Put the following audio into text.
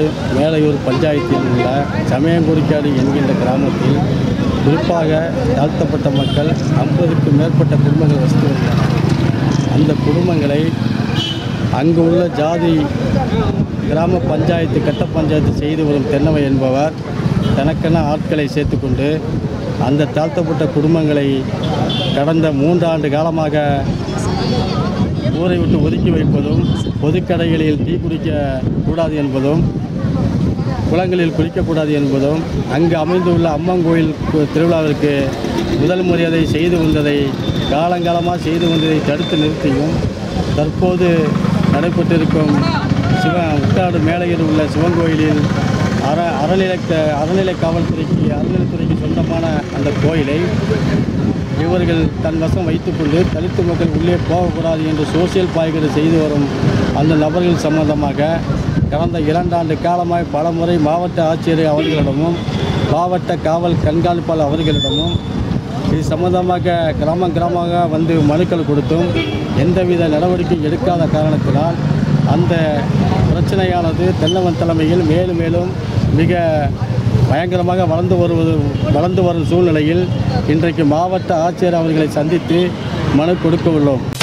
மேலையூர் பஞ்சாயத்தில் உள்ள சமயங்குறிக்காடு என்கின்ற கிராமத்தில் குறிப்பாக தாழ்த்தப்பட்ட மக்கள் ஐம்பதுக்கும் மேற்பட்ட குடும்பங்கள் வசித்து வருகின்றன அந்த குடும்பங்களை அங்கு உள்ள ஜாதி கிராம பஞ்சாயத்து கட்ட பஞ்சாயத்து செய்து வரும் தென்னவை என்பவர் தனக்கென ஆட்களை சேர்த்துக்கொண்டு அந்த தாழ்த்தப்பட்ட குடும்பங்களை கடந்த மூன்றாண்டு காலமாக ஊரை விட்டு ஒதுக்கி வைப்பதும் பொதுக்கடைகளில் டீ குடிக்க கூடாது என்பதும் குளங்களில் குளிக்கக்கூடாது என்பதும் அங்கு அமைந்துள்ள அம்மன் கோயில் கு- திருவிழாவிற்கு முதல் மரியாதை செய்து வந்ததை காலங்காலமாக செய்து வந்ததை தடுத்து நிறுத்தியும் தற்போது நடைபெற்றிருக்கும் சிவ உட்டாடு மேலையில் உள்ள சிவன் கோயிலில் அற அறநிலை க- அறநிலை காவல்துறைக்கு அறநிலைத்துறைக்கு சொந்தமான அந்த கோயிலை இவர்கள் தன் வசம் வைத்துக்கொண்டு தலித்து மக்கள் உள்ளே போகக்கூடாது என்று சோசியல் பாய்கடு செய்து வரும் அந்த நபர்கள் சம்பந்தமாக கடந்த இரண்டாண்டு காலமாய் பலமுறை மாவட்ட ஆட்சியர் அவர்களிடமும் மாவட்ட காவல் கண்காணிப்பாளர் அவர்களிடமும் இது சம்பந்தமாக கிராமம் கிராமமாக வந்து மனுக்கள் கொடுத்தும் எந்தவித நடவடிக்கை எடுக்காத காரணத்தினால் அந்த பிரச்சனையானது தென்னவன் தலைமையில் மேலும் மேலும் மிக பயங்கரமாக வளர்ந்து வருவது வளர்ந்து வரும் சூழ்நிலையில் இன்றைக்கு மாவட்ட ஆட்சியர் அவர்களை சந்தித்து மனு கொடுக்க உள்ளோம்